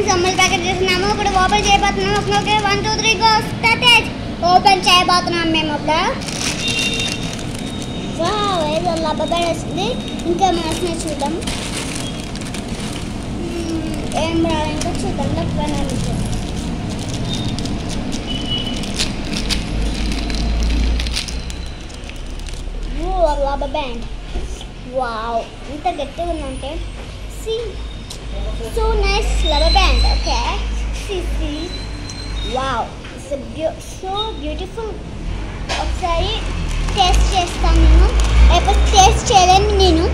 friends అమ్మలు packet చేస్తున్నాము ఇప్పుడు ఓపెన్ చేయబోతున్నాము okay okay one two three go start open చేయబోతున్నాం మేము ఇప్పుడు వావ్ ఏదో లబ్బగా వస్తుంది ఇంకా మనసునే చూద్దాం మ్మ్, ఏం రాదు ఇంకా చూద్దాం లబ్బగా రబ్బర్ బ్యాండ్ వావ్ ఇంత గట్టిగా ఉందంటే see so nice rubber band okay see see wow it's beau so beautiful ఒకసారి టేస్ట్ చేస్తాను నేను లేకపోతే టేస్ట్ చేయలేను నేను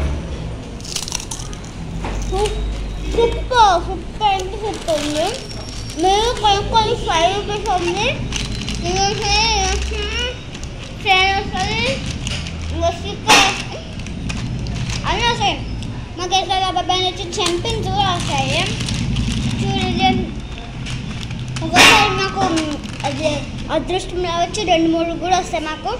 సూపర్ సూపర్ అంటే సూపర్ ఉంది మీరు కొనుక్కొని ఫైవ్ రూపీస్ ఉంది నేను ట్రైన్ వస్తుంది స్టిక్కర్ అన్నీ వస్తాయి మాకు ఎట్లా రబ్బర్ బ్యాండ్ వచ్చి చెంపిన్స్ కూడా వస్తాయి చూడండి ఒకసారి మాకు అది అదృష్టం రావచ్చు రెండు మూడు కూడా వస్తాయి మాకు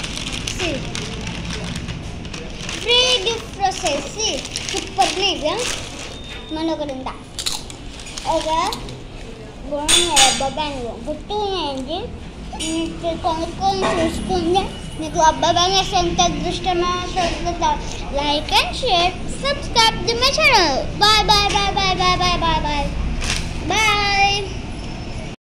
ఫ్రీ గిఫ్ట్ వస్తాయి సూపర్ ఇది మన ఒకటి ఉందా ఒక అబ్బాయి గుట్టు ఉన్నాయండి మీకు కొనుక్కొని చూసుకుంది మీకు అబ్బాయి ఎంత అదృష్టమో like and share subscribe the my channel bye bye bye bye bye bye bye bye bye